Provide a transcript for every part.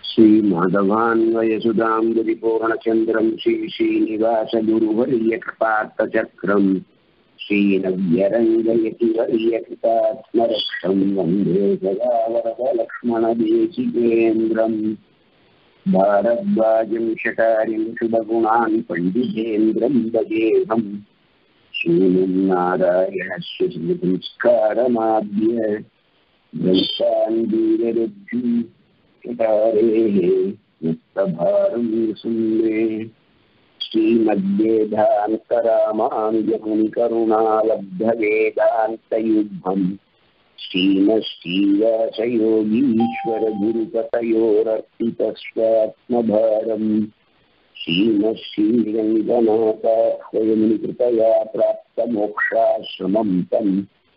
श्रीमाधवान्वयसुधाम्बुरिपूर्णचन्द्रम् श्रीश्रीनिवासगुरुवर्यकृपार्थचक्रम् श्रीनव्यरङ्गयति वर्यकृतात्मरक्षम् वन्दे सदा वरदलक्ष्मणदेशिकेन्द्रम् भारद्वाजम् शकारिम् शुभगुणान् पण्डितेन्द्रम् भजेहम् शून्यम् नारायणस्य संस्कारमाद्य ग्रन्थान् वीररुद्धि चकारेः मुक्तभारं सुन्दे श्रीमद्वेदान्तरामानुजमुनिकरुणालब्धवेदान्तयुग्मम् श्रीमश्रीवशयोगीश्वरगुरुपतयोरर्पितस्वात्मभारम् श्रीमश्रीरङ्गनाथाह्वयमुनिकृपया प्राप्तमोक्षाश्रमं तम्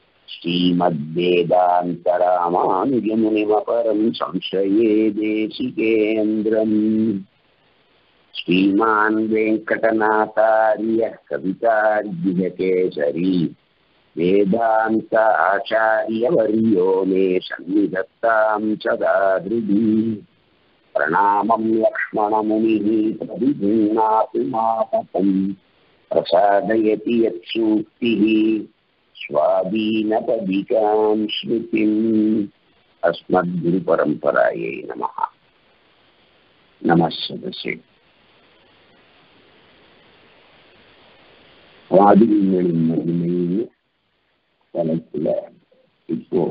श्रीमद्वेदान्तरामानुजमुनिमपरं संशये देशिकेन्द्रम् श्रीमान् वेङ्कटनाथार्यः कवितार्जिहकेसरी वेदान्त आचार्यवर्यो मे सन्निधत्तां सदा हृदि प्रणामं लक्ष्मणमुनिः प्रतिगृह्णातु मातकम् प्रसादयति यत्सूक्तिः स्वाधीनपदिकां स्मृतिम् अस्मद्गुरुपरम्परायै नमः नमः सदस्ये வாதிகளின் மகிமைன்னு தலைப்புல இப்போ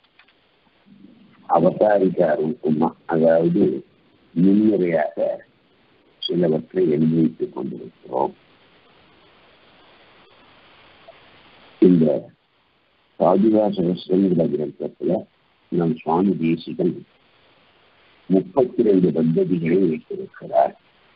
அவதாரிகா ரூபமா அதாவது முன்னுரையாக சிலவற்றை எழுதித்துக் கொண்டிருக்கிறோம் இந்த பாதுகாசகஸ்திர கிரந்தத்துல நம் சுவாமி தேசிகன் முப்பத்தி ரெண்டு பத்ததிகளை வைத்திருக்கிறார்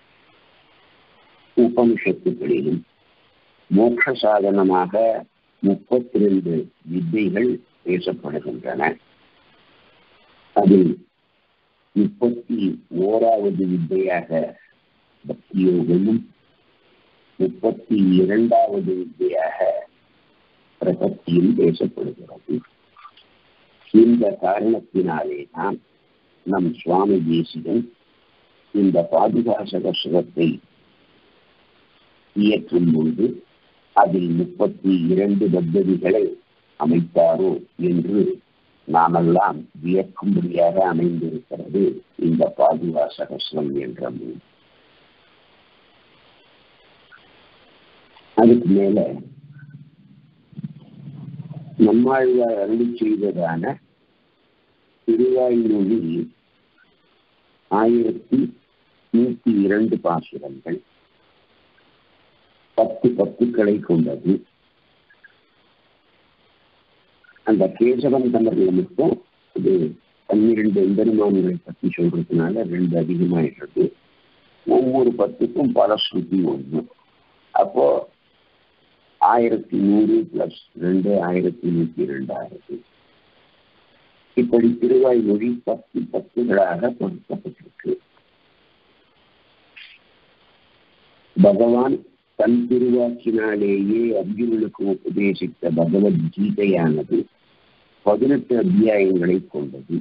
உபனிஷத்துகளிலும் மோட்ச சாதனமாக முப்பத்தி ரெண்டு வித்தைகள் பேசப்படுகின்றன அதில் முப்பத்தி ஓராவது வித்தையாக பக்தியோகமும் முப்பத்தி இரண்டாவது வித்தையாக பிரபத்தியும் பேசப்படுகிறது இந்த காரணத்தினாலே தான் நம் சுவாமி தேசிகன் இந்த பாதுகாசக சுகத்தை இயற்றும் பொழுது அதில் முப்பத்தி இரண்டு பத்ததிகளை அமைத்தாரோ என்று நாமெல்லாம் வியக்கும்படியாக அமைந்திருக்கிறது இந்த பாதுகாசகஸ்ரம் என்ற நூல் அதுக்கு மேல நம்மாழ்வார் அருளி செய்ததான திருவாய்மொழி ஆயிரத்தி நூத்தி இரண்டு பாசுரங்கள் பத்து பத்துக்களை கொண்டது அந்த கேசவன் தமிழில் மட்டும் இது பன்னிரெண்டு எம்பெருமான்களை பற்றி சொல்றதுனால ரெண்டு அதிகமாயிடுறது ஒவ்வொரு பத்துக்கும் பல ஸ்ருதி ஒன்று அப்போ ஆயிரத்தி நூறு பிளஸ் ரெண்டு ஆயிரத்தி நூத்தி ரெண்டாயிரத்தி இப்படி திருவாய்மொழி பத்து பத்துகளாக கொடுக்கப்பட்டிருக்கு பகவான் தன் திருவாக்கினாலேயே அர்ஜுனனுக்கு உபதேசித்த பகவத்கீதையானது பதினெட்டு அத்தியாயங்களை கொண்டது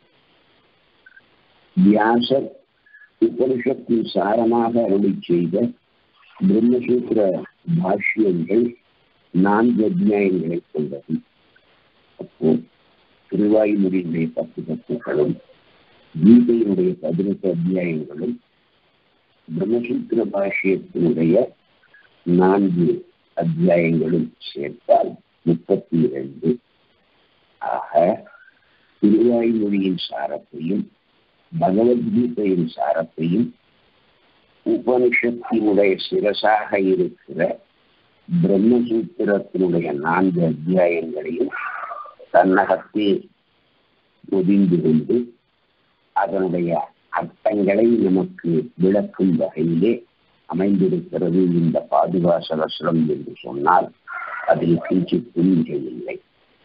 வியாசர் உபனிஷத்தின் சாரமாக அருளி செய்த பிரம்மசூத்திர பாஷ்யங்கள் நான்கு அத்தியாயங்களை கொண்டது அப்போ திருவாயுமுறையினுடைய பத்து பத்துகளும் கீதையினுடைய பதினெட்டு அத்தியாயங்களும் பிரம்மசூத்திர பாஷ்யத்தினுடைய நான்கு அத்தியாயங்களும் சேர்த்தால் முப்பத்தி இரண்டு ஆக திருவாய்மொழியின் சாரத்தையும் பகவத்கீதையின் சாரத்தையும் உபனிஷத்தினுடைய சிரசாக இருக்கிற பிரம்மசூத்திரத்தினுடைய நான்கு அத்தியாயங்களையும் தன்னகத்தே ஒதிந்து கொண்டு அதனுடைய அர்த்தங்களை நமக்கு விளக்கும் வகையிலே அமைந்திருக்கிறது இந்த பாதுகாசலசுரம் என்று சொன்னால் அதில் கிஞ்சித் புரிஞ்சவில்லை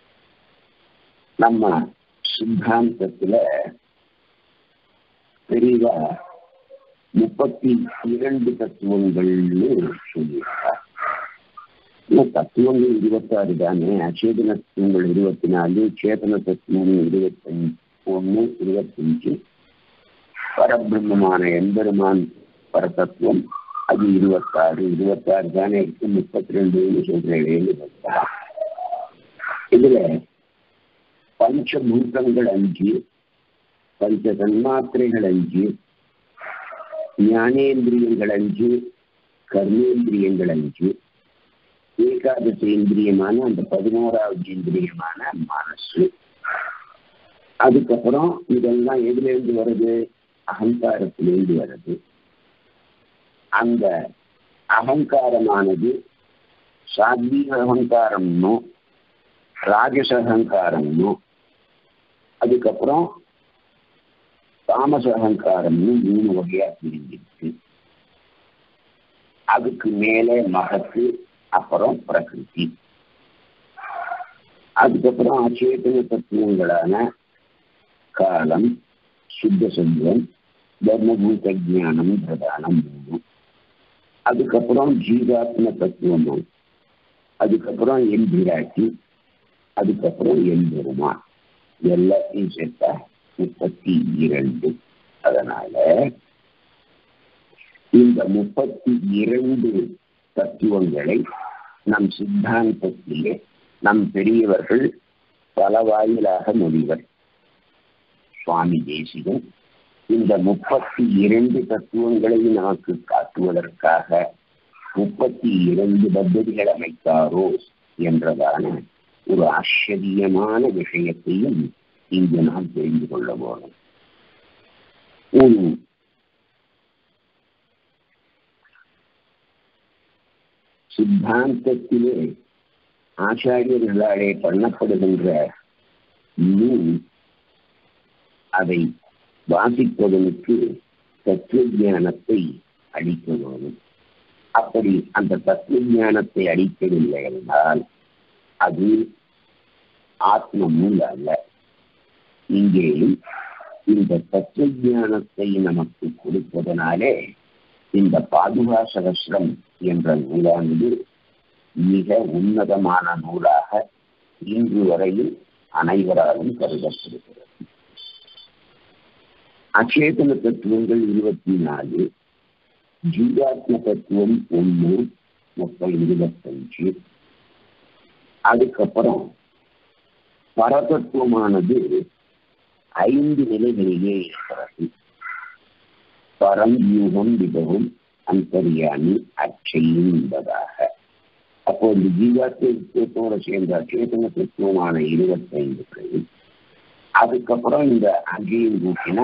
நம்ம சித்தாந்தத்துல பெரிவா முப்பத்தி இரண்டு தத்துவங்கள்னு சொல்லியிருக்கார் தத்துவங்கள் இருபத்தாறு தானே அச்சேதன தத்துவங்கள் இருபத்தி நாலு சேதன தத்துவம் இருபத்தஞ்சு ஒன்று இருபத்தஞ்சு பர பரபிரம்மமான எம்பெருமான் பரதத்துவம் அது இருபத்தாறு இருபத்தாறு தானே இருக்கு முப்பத்தி ரெண்டுன்னு சொல்றேன்னு பார்த்தா இதுல பஞ்சபூதங்கள் அஞ்சு பஞ்ச தன்மாத்திரைகள் அஞ்சு ஞானேந்திரியங்கள் அஞ்சு கர்மேந்திரியங்கள் அஞ்சு ஏகாதசி இந்திரியமான அந்த பதினோராவது இந்திரியமான மனசு அதுக்கப்புறம் இதெல்லாம் எதுலேருந்து வருது அகங்காரத்திலேருந்து வருது அந்த அகங்காரமானது சாத்வீக அகங்காரம்னோ ராஜச அகங்காரம்னோ அதுக்கப்புறம் தாமச அகங்காரம்னு மூணு வகையா பிரிஞ்சிருக்கு அதுக்கு மேலே மகத்து அப்புறம் பிரகிருதி அதுக்கப்புறம் அச்சேதன தத்துவங்களான காலம் சுத்த சத்துவம் தர்மபூத ஜானம் பிரதானம் மூணு அதுக்கப்புறம் ஜீவாத்ம தத்துவமும் அதுக்கப்புறம் எம்பிராட்டி அதுக்கப்புறம் எம்பெருமான் எல்லாத்தையும் சேர்த்தா முப்பத்தி இரண்டு அதனால இந்த முப்பத்தி இரண்டு தத்துவங்களை நம் சித்தாந்தத்திலே நம் பெரியவர்கள் பல வாயிலாக முடிவர் சுவாமி தேசிகன் இந்த முப்பத்தி இரண்டு தத்துவங்களை நமக்கு காட்டுவதற்காக முப்பத்தி இரண்டு பத்ததிகள் அமைத்தாரோ என்றதான ஒரு ஆச்சரியமான விஷயத்தையும் இங்கு நாம் தெரிந்து கொள்ள போனோம் ஒரு சித்தாந்தத்திலே ஆச்சாரியர்களாலே பண்ணப்படுகின்ற நூல் அதை வாசிப்பவனுக்கு தத்துவ ஞானத்தை அளிக்க வேணும் அப்படி அந்த தத்துவ ஞானத்தை அளிக்கவில்லை என்றால் அது ஆத்ம நூல் அல்ல இங்கேயும் இந்த தத்துவ ஞானத்தை நமக்கு கொடுப்பதனாலே இந்த பாதுகா சகசிரம் என்ற நூலானது மிக உன்னதமான நூலாக இன்று வரையில் அனைவராலும் கருதப்படுகிறது அச்சேதன தத்துவங்கள் இருபத்தி நாலு ஜீவாத்ம தத்துவம் ஒன்று மொத்தம் இருபத்தஞ்சு அதுக்கப்புறம் பரதத்துவமானது ஐந்து நிலைகளிலே இருக்கிறது பரம் யூகம் விதவும் அந்தரியாமி அச்சையும் என்பதாக அப்போ இந்த ஜீவாத்மத்தோட சேர்ந்த அச்சேதன தத்துவமான இருபத்தைந்து அதுக்கப்புறம் இந்த அங்கேயும் கூட்டினா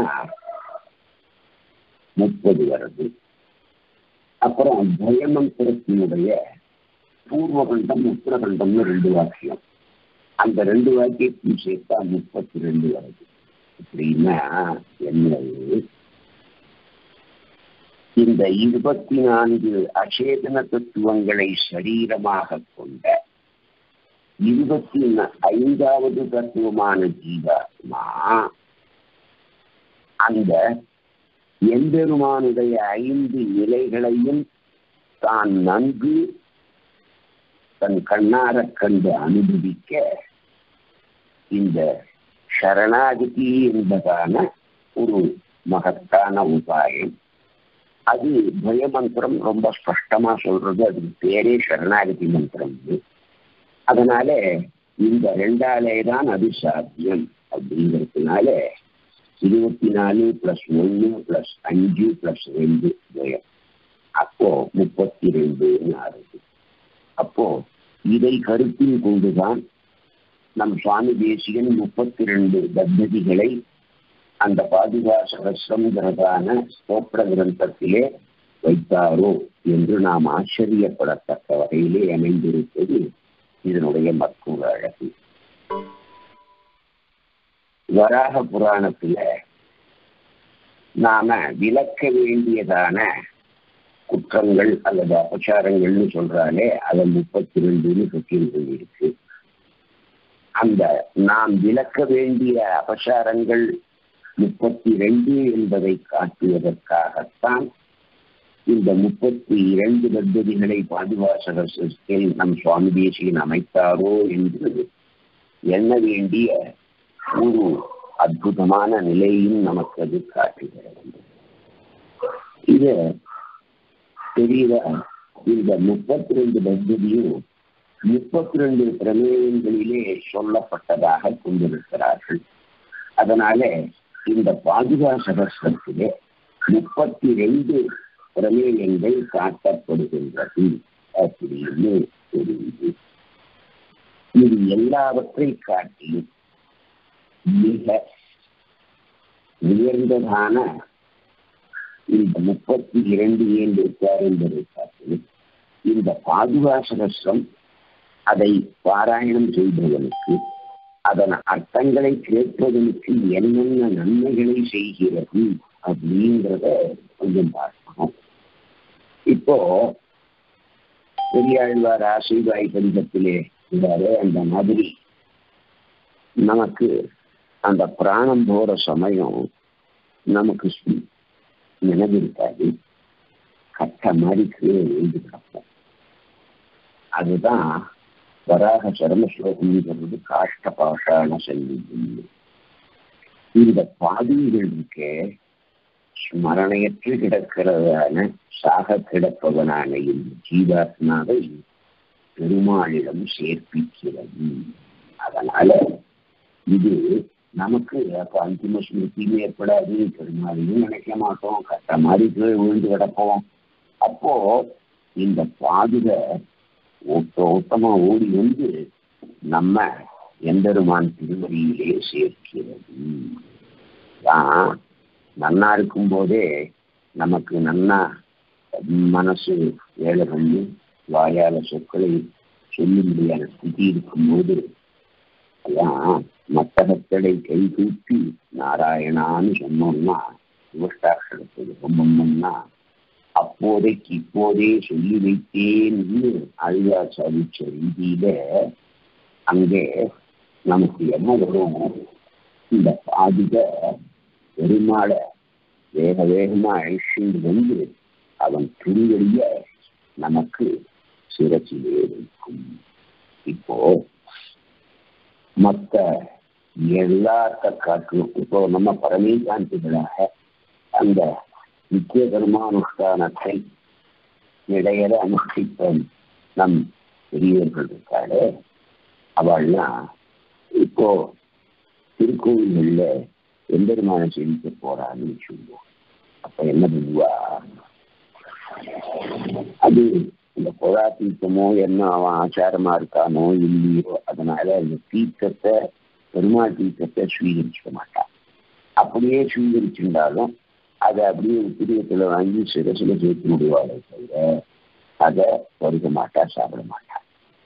முப்பது வருது அப்புறம் துவயமந்திரத்தினுடைய பூர்வகண்டம் உத்தரகண்டம்னு ரெண்டு வாக்கியம் அந்த ரெண்டு வாக்கியத்தையும் சேர்த்தா முப்பத்தி ரெண்டு வருது அப்படின்னா என்னது இந்த இருபத்தி நான்கு அச்சேதன தத்துவங்களை சரீரமாக கொண்ட இருபத்தி ஐந்தாவது தத்துவமான ஜீவாத்மா அந்த எம்பெருமானுடைய ஐந்து நிலைகளையும் தான் நன்கு தன் கண்ணார கண்டு அனுபவிக்க இந்த சரணாகதி என்பதான ஒரு மகத்தான உபாயம் அது பயமந்திரம் ரொம்ப ஸ்பஷ்டமா சொல்றது அதுக்கு பேரே சரணாகதி மந்திரம் அதனால இந்த ரெண்டாலே தான் அது சாத்தியம் அப்படிங்கிறதுனால இருபத்தி நாலு பிளஸ் ஒன்று பிளஸ் அஞ்சு பிளஸ் ரெண்டு துவயம் அப்போ முப்பத்தி ரெண்டுன்னு ஆறுது அப்போ இதை கருத்தில் கொண்டுதான் நம் சுவாமி தேசிகன் முப்பத்தி ரெண்டு பத்ததிகளை அந்த பாதுகா சகசிரங்கிறதான ஸ்தோத்திர கிரந்தத்திலே வைத்தாரோ என்று நாம் ஆச்சரியப்படத்தக்க வகையிலே அமைந்திருப்பது இதனுடைய மற்றொரு அழகு வராக புராணத்துல நாம விளக்க வேண்டியதான குற்றங்கள் அல்லது அபச்சாரங்கள்னு சொல்றாலே அதை முப்பத்தி ரெண்டுன்னு கட்டில் இருக்கு அந்த நாம் விளக்க வேண்டிய அபசாரங்கள் முப்பத்தி ரெண்டு என்பதை காட்டுவதற்காகத்தான் இந்த முப்பத்தி இரண்டு பத்ததிகளை பாதுகாசகத்தில் நம் சுவாமி தேசியன் அமைத்தாரோ என்று எண்ண வேண்டிய ஒரு அற்புதமான நிலையும் நமக்கு அது காட்டுகிறது இத தெரியல இந்த முப்பத்தி ரெண்டு பக்தியும் முப்பத்தி ரெண்டு பிரமேயங்களிலே சொல்லப்பட்டதாக கொண்டிருக்கிறார்கள் அதனால இந்த பாதுகா சகசிரத்திலே முப்பத்தி ரெண்டு பிரமேயங்கள் காட்டப்படுகின்றது அப்படின்னு தெரியுது இது எல்லாவற்றை காட்டிலும் மிக உயர்ந்ததான இந்த முப்பத்தி இரண்டு ஏன் இருக்கார் என்பதை காட்டிலும் இந்த பாதுகா சகசிரம் அதை பாராயணம் செய்பவனுக்கு அதன் அர்த்தங்களை கேட்பதற்கு என்னென்ன நன்மைகளை செய்கிறது அப்படிங்கிறத கொஞ்சம் பார்க்கணும் இப்போ பெரியாழ்வார் ஆசைவாய் பதிகத்திலே இருந்தாரு அந்த மாதிரி நமக்கு அந்த பிராணம் போற சமயம் நமக்கு நினைவிருக்காது கட்ட மாதிரி கீழே எழுந்து கிடப்போம் அதுதான் வராக சரம ஸ்லோகம்ங்கிறது காஷ்ட பாஷான சங்கீதம் இந்த பாதிகள் இருக்கே ஸ்மரணையற்று கிடக்கிறதான சாக கிடப்பவனான இந்த ஜீவாத்மாவை பெருமாளிடம் சேர்ப்பிக்கிறது அதனால இது நமக்கு அப்ப அந்திம ஸ்மிருதியும் ஏற்படாது பெருமாளையும் நினைக்க மாட்டோம் கட்ட மாதிரி கீழே விழுந்து கிடப்போம் அப்போ இந்த பாதுக ஒட்ட ஓட்டமா ஓடி வந்து நம்ம எம்பெருமான் திருவடியிலே சேர்க்கிறது தான் நன்னா இருக்கும் போதே நமக்கு நன்னா மனசு வேலை பண்ணி வாயால சொற்களை சொல்ல முடியாத ஸ்திதி இருக்கும்போது அதான் மத்தகத்தடை கை தூக்கி நாராயணான்னு சொன்னோம்னா சிவஷ்டாட்சரத்தை ரொம்பம்னா அப்போதைக்கு இப்போதே சொல்லி வைத்தேன்னு அழுவா சாதிச்ச ரீதியில அங்கே நமக்கு என்ன வரும் இந்த பாதிக பெருமாளை வேக வேகமா அழிச்சுண்டு வந்து அவன் திருவடிய நமக்கு சிறச்சிலே வைக்கும் இப்போ மற்ற எல்லாத்த காட்டிலும் இப்போ நம்ம பரமேகாந்திகளாக அந்த நித்திய கர்மானுஷ்டானத்தை இடையில அனுஷ்டிப்போம் நம் பெரியவர்கள் இருக்காரு அவள்லாம் இப்போ திருக்கோவில்கள்ல எம்பெருமான செழிக்க போறான்னு சொல்லுவோம் அப்ப என்ன பண்ணுவா அது இந்த புழா தீர்த்தமோ என்ன அவன் ஆச்சாரமா இருக்கானோ இல்லையோ அதனால அந்த தீர்த்தத்தை பெருமாள் தீர்த்தத்தை ஸ்வீகரிச்சுக்க மாட்டான் அப்படியே ஸ்வீகரிச்சிருந்தாலும் அதை அப்படியே உத்திரியத்துல வாங்கி சிரசில சேர்த்து முடிவாளே தவிர அதை பருக மாட்டா சாப்பிட மாட்டா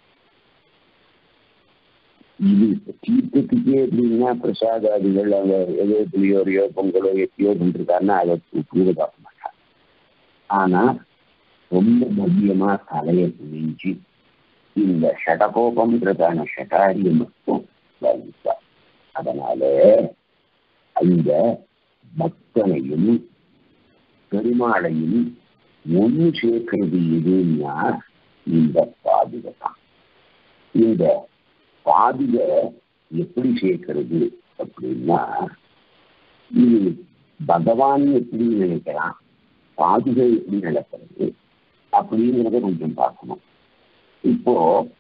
இது தீர்த்தத்துக்கே எப்படின்னா பிரசாதாதிகள் அங்க ஏதோ புளியோரையோ பொங்கலோ எத்தியோ பண்ணிருக்காருன்னா அதை கூட பார்க்க மாட்டான் ஆனா ரொம்ப மதியமா தலையை புரிஞ்சு இந்த ஷடகோபம்ன்றதான ஷடாரியை மட்டும் வகிப்பார் அதனால அந்த பக்தனையும் பெருமாளையும் ஒன்று சேர்க்கிறது எதுன்னா இந்த பாதுகை தான் இந்த பாதுகை எப்படி சேர்க்கிறது அப்படின்னா இது பகவான் எப்படி நினைக்கிறான் பாதுகை எப்படி நடக்கிறது அப்படிங்கிறத கொஞ்சம் பார்க்கணும் இப்போ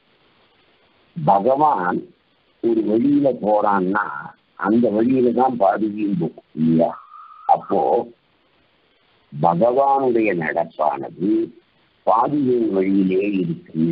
பகவான் ஒரு வழியில போறான்னா அந்த வழியில தான் பாதுகையும் போகும் இல்லையா அப்போ பகவானுடைய நடப்பானது பாதுகையின் வழியிலே இருக்கு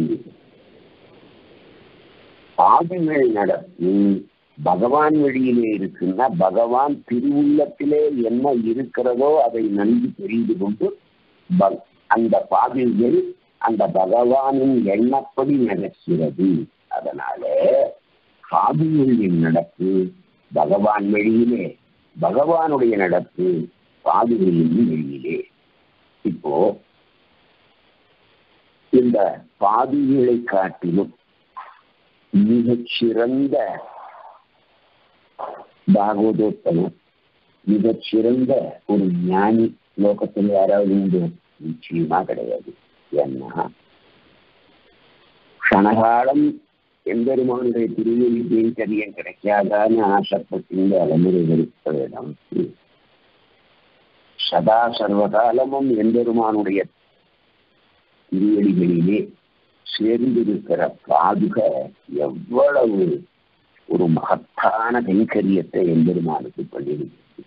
பாதுகை நடப்பு பகவான் வழியிலே இருக்குன்னா பகவான் திருவுள்ளத்திலே என்ன இருக்கிறதோ அதை நன்கு தெரிந்து கொண்டு அந்த பாதைகள் அந்த பகவானின் எண்ணப்படி நடக்கிறது அதனால பாதுகளின் நடப்பு பகவான் வழியிலே பகவானுடைய நடப்பு பாதுகளின் வழியிலே இப்போ இந்த பாதுகளை காட்டிலும் மிகச்சிறந்த பாகவதோத்தமர் மிகச்சிறந்த ஒரு ஞானி லோகத்தில் யாராவது உண்டு நிச்சயமா கிடையாது ஏன்னா க்ஷணகாலம் எம்பெருமானுடைய திருவள்ளி சதா சர்வகாலமும் எம்பெருமானுடைய திருவடிகளிலே சேர்ந்திருக்கிற பாதுக எவ்வளவு ஒரு மகத்தான கைங்கரியத்தை எம்பெருமானுக்கு பண்ணியிருக்கிறது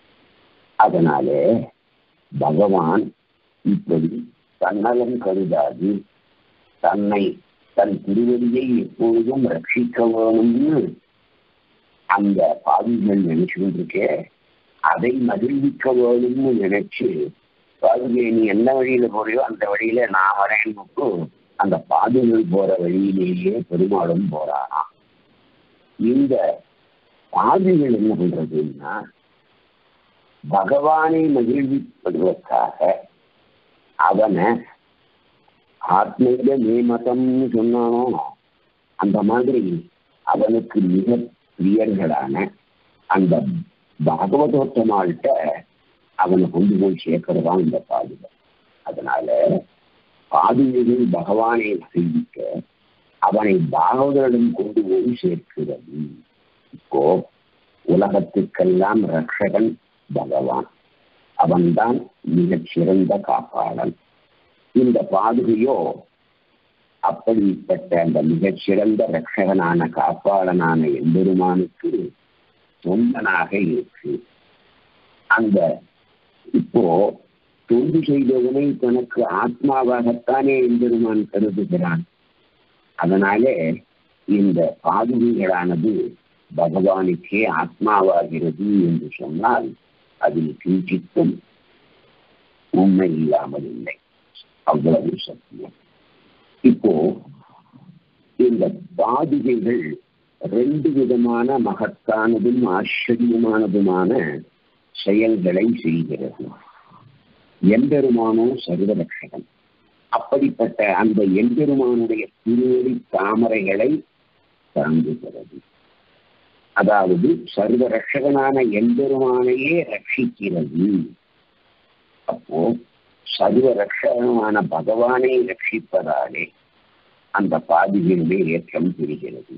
அதனாலே பகவான் இப்படி தன்னலம் கருதாது தன்னை தன் திருவடியை எப்பொழுதும் ரட்சிக்க வேணும்னு அந்த பாவிகள் நினைச்சுட்டு இருக்கே அதை மகிழ்விக்க வேணும்னு நினைச்சு பாதுகை நீ எந்த வழியில போறியோ அந்த வழியில நான் வரேன்னு அந்த பாதுகள் போற வழியிலேயே பெருமாளும் போறாராம் இந்த பாதுகள் என்ன பண்றதுன்னா பகவானை மகிழ்விப்பதற்காக அவனை ஆத்மீக மேமதம்னு சொன்னானோ அந்த மாதிரி அவனுக்கு மிக பிரியர்களான அந்த பாகவதோத்தமாள்கிட்ட அவனை கொண்டு போய் சேர்க்கிறதா இந்த பாதுகை அதனால பாதுகைகள் பகவானை செய்விக்க அவனை பாகவதரிடம் கொண்டு போய் சேர்க்கிறது இப்போ உலகத்துக்கெல்லாம் ரட்சகன் பகவான் அவன்தான் மிகச் சிறந்த காப்பாளன் இந்த பாதுகையோ அப்படிப்பட்ட அந்த மிகச்சிறந்த ரட்சகனான காப்பாளனான எம்பெருமானுக்கு சொந்தனாக இருக்கு அந்த இப்போ தொண்டு செய்தவனை தனக்கு ஆத்மாவாகத்தானே எம்பெருமான் கருதுகிறான் அதனாலே இந்த பாதுகைகளானது பகவானுக்கே ஆத்மாவாகிறது என்று சொன்னால் அதில் கிஞ்சித்தும் உண்மை இல்லாமல் இல்லை அவ்வளவு சத்தியம் இப்போ இந்த பாதுகைகள் ரெண்டு விதமான மகத்தானதும் ஆச்சரியமானதுமான செயல்களை செய்கிறது எம்பெருமானோ சர்வரட்சகன் அப்படிப்பட்ட அந்த எம்பெருமானுடைய திருவடி தாமரைகளை தாங்குகிறது அதாவது சர்வ ரட்சகனான எம்பெருமானையே ரட்சிக்கிறது அப்போ சர்வ ரட்சகனான பகவானை ரட்சிப்பதாலே அந்த பாதிகளுடைய ஏற்றம் பெறுகிறது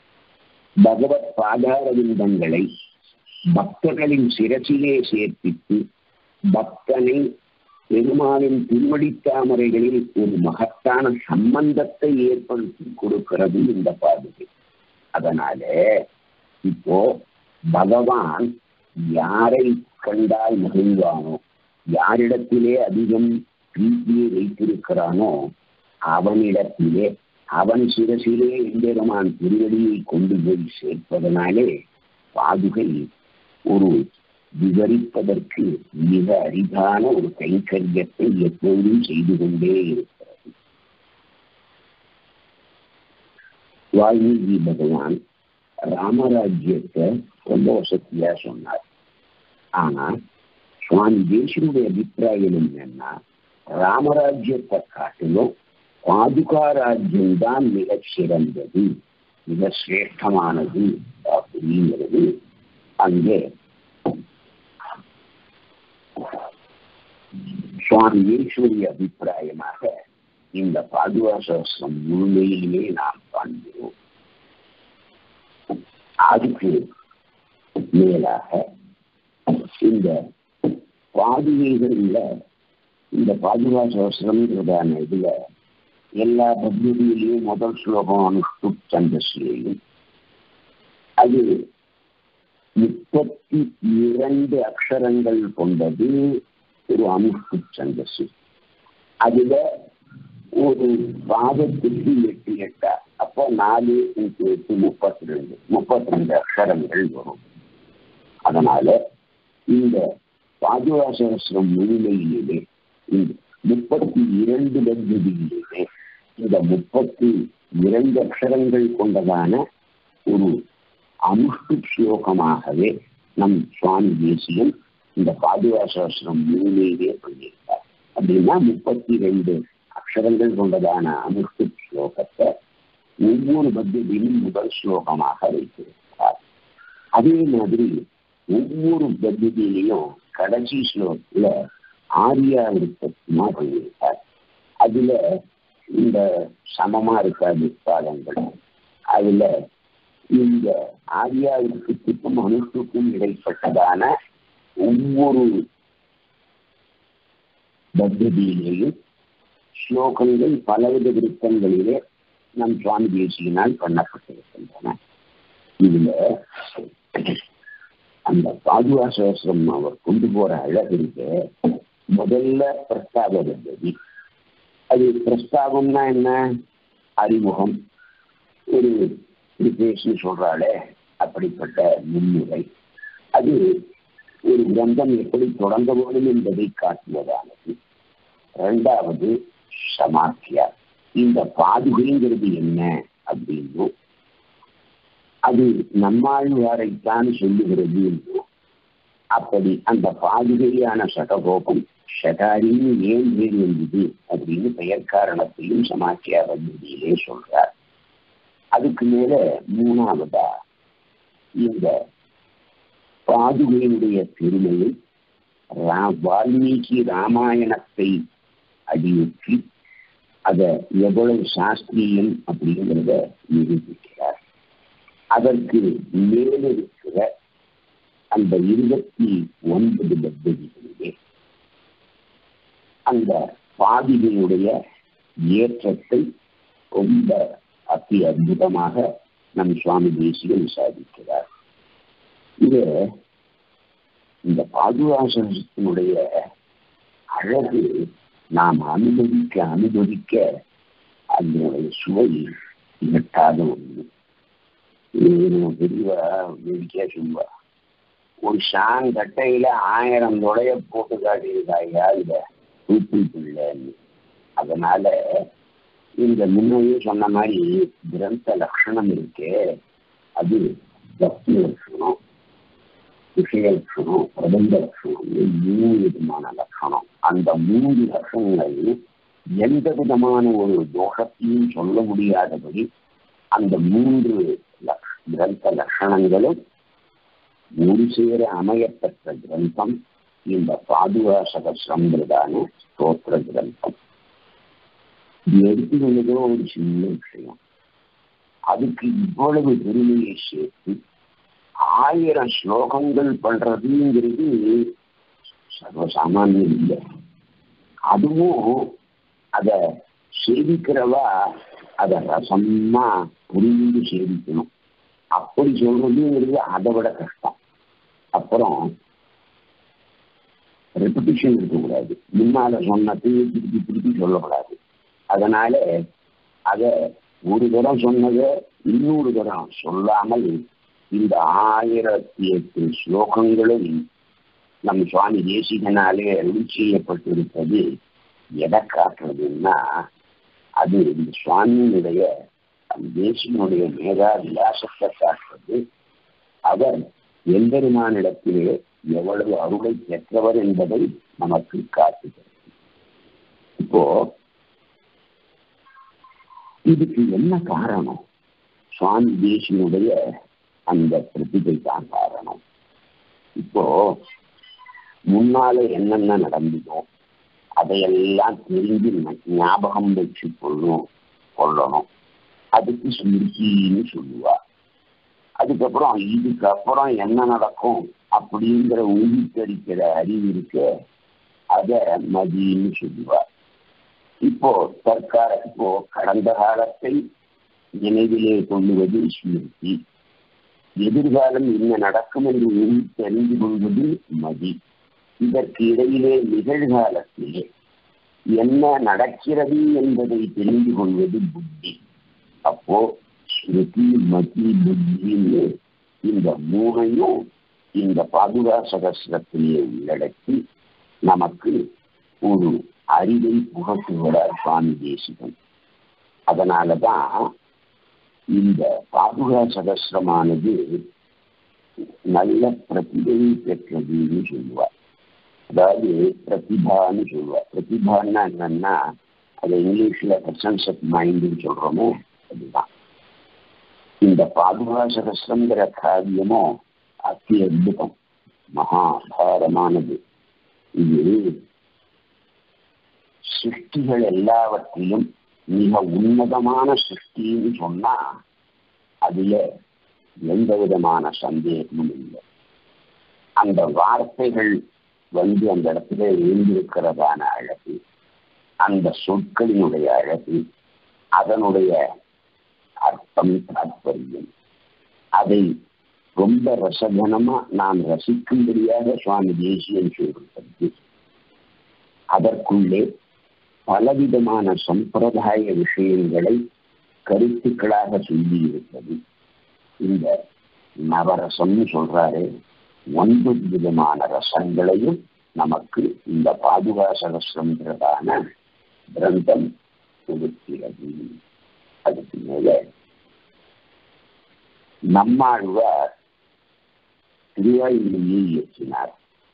பகவத் பாதாரவிந்தங்களை பக்தர்களின் சிரசிலே சேர்ப்பித்து பக்தனை பெருமானின் திருவடித்தாமரைகளில் ஒரு மகத்தான சம்பந்தத்தை ஏற்படுத்தி கொடுக்கிறது இந்த பாதுகை அதனால இப்போ பகவான் யாரை கண்டால் மகிழ்வானோ யாரிடத்திலே அதிகம் பிரீத்தியை வைத்திருக்கிறானோ அவனிடத்திலே அவன் சிரசிலே எம்பெருமான் திருவடியை கொண்டு போய் சேர்ப்பதனாலே பாதுகை ஒரு விவரிப்பதற்கு மிக அரிதான ஒரு கைங்கரியத்தை எப்போதும் செய்து கொண்டே இருக்கிறது வால்மீகி பகவான் ராமராஜ்யத்தை ரொம்ப வசதியா சொன்னார் ஆனா சுவாமி தேசியுடைய அபிப்பிராயம் என்னன்னா ராமராஜ்யத்தை காட்டிலும் பாதுகா ராஜ்யம் தான் மிக சிறந்தது மிக சிரேஷ்டமானது அப்படிங்கிறது அங்கே சுவாமி ஈஸ்வரி அபிப்பிராயமாக இந்த பாதுகா சாஸ்திரம் முழுமையிலே நாம் காண்கிறோம் அதுக்கு மேலாக இந்த பாதுகைகள்ல இந்த பாதுகா சாஸ்திரம்ன்றதான இதுல எல்லா பத்மதியிலையும் முதல் ஸ்லோகம் அனுஷ்டு சந்தஸ்லேயும் அது முப்பத்தி இரண்டு அக்ஷரங்கள் கொண்டது ஒரு அனுஷ்டு சந்தஸ் அதுல ஒரு பாதத்துக்கு எட்டு எட்டா அப்போ நாலு இன்ட்டு எட்டு முப்பத்தி ரெண்டு முப்பத்தி ரெண்டு அக்ஷரங்கள் வரும் அதனால இந்த பாதுகாசகஸ்திரம் முழுமையிலே இந்த முப்பத்தி இரண்டு பத்மதியிலே இந்த முப்பத்தி இரண்டு அக்ஷரங்கள் கொண்டதான ஒரு அனுஷ்டு ஸ்லோகமாகவே நம் சுவாமி தேசியம் இந்த பாதுகாசாஸ்திரம் முழுமையிலே பண்ணியிருக்கார் அப்படின்னா முப்பத்தி ரெண்டு அக்ஷரங்கள் கொண்டதான அனுஷ்டு ஸ்லோகத்தை ஒவ்வொரு பத்தியிலும் முதல் ஸ்லோகமாக வைத்திருக்கிறார் அதே மாதிரி ஒவ்வொரு பத்தியிலையும் கடைசி ஸ்லோகத்துல ஆரியா விருப்பமா பண்ணியிருக்கார் அதுல இந்த சமமா இருக்காது பாதங்கள் அதுல இந்த ஆரியா விருப்பத்துக்கும் அனுஷ்டுக்கும் இடைப்பட்டதான ஒவ்வொரு பத்ததியிலேயும் ஸ்லோகங்கள் பலவித விருத்தங்களிலே நம் சுவாமி தேசியினால் பண்ணப்பட்டிருக்கின்றன இதுல அந்த பாதுகா சகசிரம் அவர் கொண்டு போற அழகு இருக்கு முதல்ல பிரஸ்தாப பத்ததி அது பிரஸ்தாபம்னா என்ன அறிமுகம் ஒரு பேசுன்னு சொல்றாளே அப்படிப்பட்ட முன்னுரை அது ஒரு கிரந்தம் எப்படி தொடங்க வேண்டும் என்பதை காட்டுவதானது இரண்டாவது சமாத்தியா இந்த பாதுகைங்கிறது என்ன அப்படின்னும் அது நம்மாழ்வாரைத்தான் சொல்லுகிறது என்றும் அப்படி அந்த பாதுகையான சடகோபம் ஷடாரின்னு ஏன் பேர் வந்தது அப்படின்னு பெயர் காரணத்தையும் சமாச்சியா வந்தியிலே சொல்றார் அதுக்கு மேல மூணாவதா இந்த பாதுகையினுடைய பெருமையை வால்மீகி ராமாயணத்தை அடியொற்றி அத எவ்வளவு சாஸ்திரியம் அப்படிங்கிறத நிரூபிக்கிறார் அதற்கு மேலிருக்கிற அந்த இருபத்தி ஒன்பது பத்ததிகளிலே அந்த பாதிகையுடைய ஏற்றத்தை ரொம்ப அத்தி அற்புதமாக நம் சுவாமி தேசியம் விசாரிக்கிறார் இது இந்த பாதுகாசனத்தினுடைய அழகு நாம் அனுபவிக்க அனுபவிக்க அதனுடைய சுவை எட்டாத ஒன்று நம்ம பெரியவா வேடிக்கையா சொல்லுவா ஒரு ஷான் கட்டையில ஆயிரம் தொடைய போட்டு காட்டியிருக்காயா இத தூக்கி பிள்ளைன்னு அதனால இந்த முன்னையே சொன்ன மாதிரி கிரந்த லட்சணம் இருக்கே அது பக்தி லட்சணம் விஷய லட்சணம் பிரபந்த லட்சணம் மூணு விதமான லட்சணம் அந்த மூன்று லட்சணங்களையும் எந்த விதமான ஒரு தோஷத்தையும் சொல்ல முடியாதபடி அந்த மூன்று கிரந்த லட்சணங்களும் ஒரு சேர அமையப்பெற்ற கிரந்தம் இந்த பாதுகா சகசிரங்கிறதான ஸ்தோத்திர கிரந்தம் இது எடுத்துக்கொண்டதோ ஒரு சின்ன விஷயம் அதுக்கு இவ்வளவு பெருமையை சேர்த்து ஆயிரம் ஸ்லோகங்கள் பண்றதுங்கிறது சர்வசாமானியம் இல்லை அதுவும் அத சேவிக்கிறவா அத ரசமா புரிந்து சேவிக்கணும் அப்படி சொல்றதுங்கிறது அதை விட கஷ்டம் அப்புறம் ரெப்பிட்டிஷன் இருக்கக்கூடாது முன்னால சொன்னது திருப்பி திருப்பி சொல்லக்கூடாது அதனால அத ஒரு தரம் சொன்னதை இன்னொரு தரம் சொல்லாமல் இந்த ஆயிரத்தி எட்டு ஸ்லோகங்களும் நம் சுவாமி தேசிகனாலே அருள் செய்யப்பட்டிருப்பது எதை காட்டுறதுன்னா அது இந்த சுவாமியினுடைய தேசியனுடைய மேதா விலாசத்தை காட்டுறது அவர் எம்பெருமானிடத்திலே எவ்வளவு அருளை பெற்றவர் என்பதை நமக்கு காட்டுகிறது இப்போ இதுக்கு என்ன காரணம் சுவாமி தேசியனுடைய அந்த பிரதிபை தான் காரணம் இப்போ முன்னால என்னென்ன நடந்ததோ அதையெல்லாம் தெரிஞ்சு ஞாபகம் வச்சு கொள்ளும் கொள்ளணும் அதுக்கு ஸ்மிருதின்னு சொல்லுவா அதுக்கப்புறம் இதுக்கப்புறம் என்ன நடக்கும் அப்படிங்கிற ஊகித்தரிக்கிற அறிவு இருக்க அத மதின்னு சொல்லுவா இப்போ தற்கால இப்போ கடந்த காலத்தை நினைவிலே கொள்ளுவது ஸ்மிருதி எதிர்காலம் என்ன நடக்கும் என்று ஊகி தெரிந்து கொள்வது மதி இதற்கு இடையிலே நிகழ்காலத்திலே என்ன நடக்கிறது என்பதை தெரிந்து கொள்வது புத்தி அப்போ ஸ்ருதி மதி புத்தின்னு இந்த மூணையும் இந்த பாதுகா சகசிரத்திலே உள்ளடக்கி நமக்கு ஒரு அறிவை புகட்டுகிறார் சுவாமி தேசிகன் அதனாலதான் இந்த பாதுகா சகசிரமானது நல்ல பிரதிபை பெற்றதுன்னு சொல்லுவார் அதாவது பிரதிபான்னு சொல்லுவார் பிரதிபான்னா என்னன்னா அது இங்கிலீஷ்ல பர்சன்ஸ் ஆஃப் மைண்டுன்னு சொல்றோமோ அதுதான் இந்த பாதுகா சகசிரங்கிற காவியமும் அத்தி அற்புதம் மகாபாரமானது இது சிருஷ்டிகள் எல்லாவற்றிலும் மிக உன்னதமான சிருஷ்டின்னு சொன்னா அதுல எந்த விதமான சந்தேகமும் இல்லை அந்த வார்த்தைகள் வந்து அந்த இடத்துல எழுந்திருக்கிறதான அழகு அந்த சொற்களினுடைய அழகு அதனுடைய அர்த்தம் தாற்பயம் அதை ரொம்ப ரசகனமா நாம் ரசிக்கும்படியாக சுவாமி தேசியன் சொல்றது அதற்குள்ளே பலவிதமான சம்பிரதாய விஷயங்களை கருத்துக்களாக சொல்லி இருப்பது இந்த நவரசம்னு சொல்றாரு ஒன்பது விதமான ரசங்களையும் நமக்கு இந்த பாதுகா சகசிரம்ன்றதான கிரந்தம் கொடுக்கிறது அதுக்கு மேல நம்மாழ்வார் திருவாயுமொழியை இயற்றினார்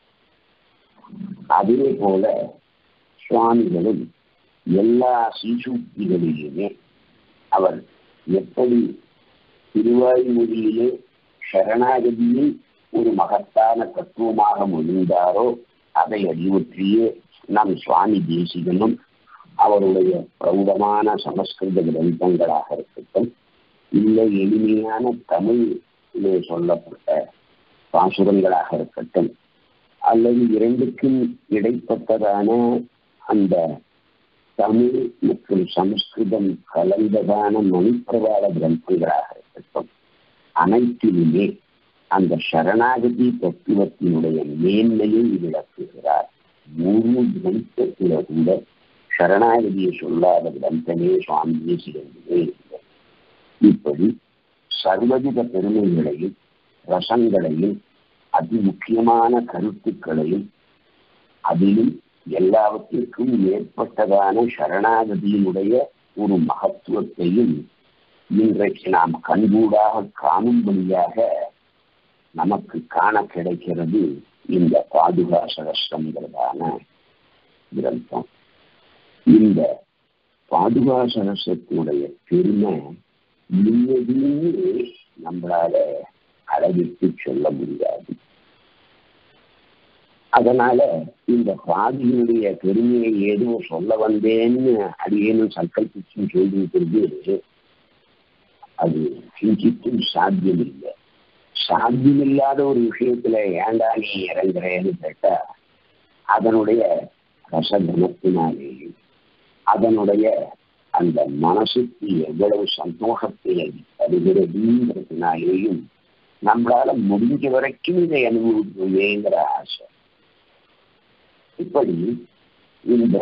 அதே போல சுவாமிகளும் எல்லா சீசூக்திகளிலுமே அவர் எப்படி திருவாய்மொழியிலே சரணாகதியை ஒரு மகத்தான தத்துவமாக மொழிந்தாரோ அதை அறிவுற்றியே நம் சுவாமி தேசிகனும் அவருடைய பிரௌடமான சமஸ்கிருத கிரந்தங்களாக இருக்கட்டும் இல்லை எளிமையான தமிழிலே சொல்லப்பட்ட பாசுரங்களாக இருக்கட்டும் அல்லது இரண்டுக்கும் இடைப்பட்டதான அந்த தமிழ் மற்றும் சமஸ்கிருதம் கலந்ததான மணிப்பிரவாள கிரந்தங்களாக இருக்கட்டும் அனைத்திலுமே அந்த சரணாகதி தத்துவத்தினுடைய மேன்மையை விளக்குகிறார் முழு கிரந்தத்தில கூட சரணாகதியை சொல்லாத கிரந்தமே சுவாமி தேசிகங்களே இல்லை இப்படி சர்வவித பெருமைகளையும் ரசங்களையும் அதி முக்கியமான கருத்துக்களையும் அதிலும் எல்லாவற்றிற்கும் ஏற்பட்டதான சரணாகதியினுடைய ஒரு மகத்துவத்தையும் இன்றைக்கு நாம் கண்கூடாக காணும்படியாக நமக்கு காண கிடைக்கிறது இந்த பாதுகா சகசிரங்கிறதான கிரந்தம் இந்த பாதுகா சகசிரத்தினுடைய பெருமை இன்னதுன்னு நம்மளால அளவிட்டு சொல்ல முடியாது அதனால இந்த பாதியினுடைய பெருமையை ஏதோ சொல்ல வந்தேன்னு அடியேனும் சங்கல்பிச்சும் சொல்லியிருக்கிறது அது சிந்தித்தும் சாத்தியம் இல்லை சாத்தியமில்லாத ஒரு விஷயத்துல ஏண்டா நீ இறங்குறேன்னு கேட்டா அதனுடைய ரசகனத்தினாலேயும் அதனுடைய அந்த மனசுக்கு எவ்வளவு சந்தோஷத்தை அது தருகிறதுன்றதுனாலேயும் நம்மளால முடிஞ்ச வரைக்கும் இதை அனுபவிக்கவேங்கிற ஆசை இப்படி இந்த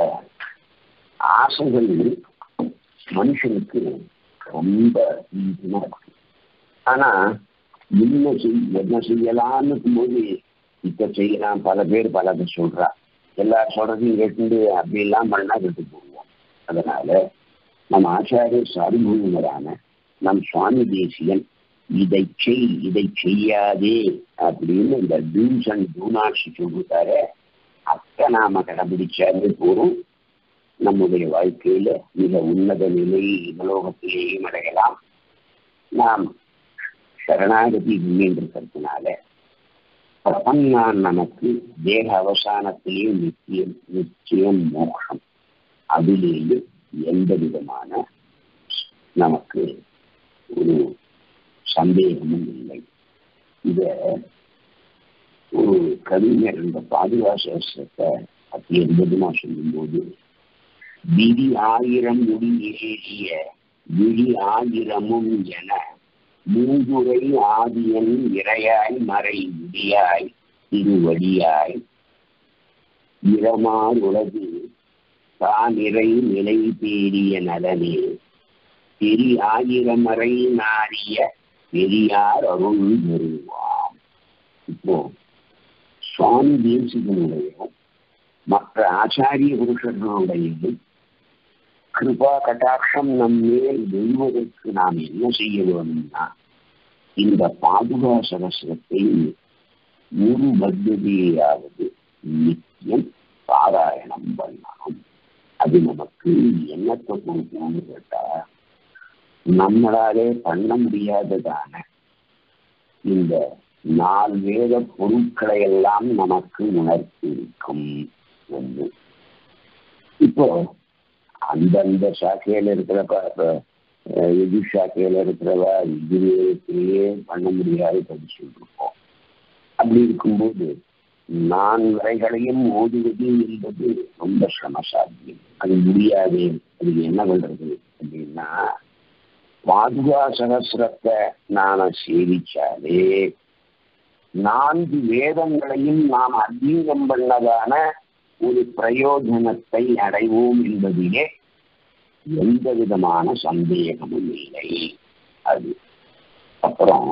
ஆசைகள் மனுஷனுக்கு ரொம்ப ஈஸியா இருக்கு ஆனா என்ன செய் என்ன செய்யலாம்னு போது இப்ப செய்யலாம் பல பேர் பலதை சொல்றா எல்லாரும் சொல்றதையும் கேட்டு அப்படி எல்லாம் பண்ணா கெட்டு போடுவோம் அதனால நம் ஆச்சாரிய சாரிபூமிகரான நம் சுவாமி தேசியன் இதை செய் இதை செய்யாதே அப்படின்னு இந்த டூஸ் அண்ட் டூனாட்சி சொல்லிட்டாரு அத்தை நாம கடைபிடிச்சாலே போறோம் நம்முடைய வாழ்க்கையில மிக உன்னத நிலை இமலோகத்திலேயும் அடையலாம் நாம் சரணாகதி முன்னின்றிருக்கிறதுனால பிரபன்னான் நமக்கு தேக அவசானத்திலேயும் நிச்சயம் நிச்சயம் மோட்சம் அதிலேயும் எந்த விதமான நமக்கு ஒரு சந்தேகமும் இல்லை இத ஒரு கவிஞர் இந்த பாதுகாசத்தை பத்தி என்பதுமா சொல்லும்போது விதி ஆயிரம் முடி ஏறிய விழி ஆயிரமும் என மூதுரை ஆதியன் இறையாய் மறை முடியாய் திருவடியாய் இரமார் உலகு தான் இறை நிலை தேறிய நலனே பெரி ஆயிரமறை நாரிய பெரியார் அருள் பெறுவாம் இப்போ சுவாமி தேசிகனுடைய மற்ற ஆச்சாரிய புருஷர்களுடைய கிருபா கட்டாட்சம் நம் மேல் வெல்வதற்கு நாம் என்ன செய்ய வேணும்னா இந்த பாதுகா சகசிரத்தை ஒரு பத்ததியாவது நித்தியம் பாராயணம் பண்ணணும் அது நமக்கு என்னத்தை கொடுக்கணும்னு கேட்டா நம்மளாலே பண்ண முடியாததான இந்த நால் வேத பொருட்களை எல்லாம் நமக்கு உணர்த்தி இருக்கும் ஒன்று இப்போ அந்தந்த சாக்கையில இருக்கிற எது சாக்கையில இருக்கிறவா இதுலேயே பண்ண முடியாது படிச்சுட்டு இருக்கோம் அப்படி இருக்கும்போது நான் வரைகளையும் ஓதுவது என்பது ரொம்ப சிரமசாத்தியம் அது முடியாது அது என்ன பண்றது அப்படின்னா பாதுகா சகசிரத்தை நாம சேவிச்சாலே நான்கு வேதங்களையும் நாம் அத்தீகம் பண்ணதான ஒரு பிரயோஜனத்தை அடைவோம் என்பதிலே எந்த விதமான சந்தேகமும் இல்லை அது அப்புறம்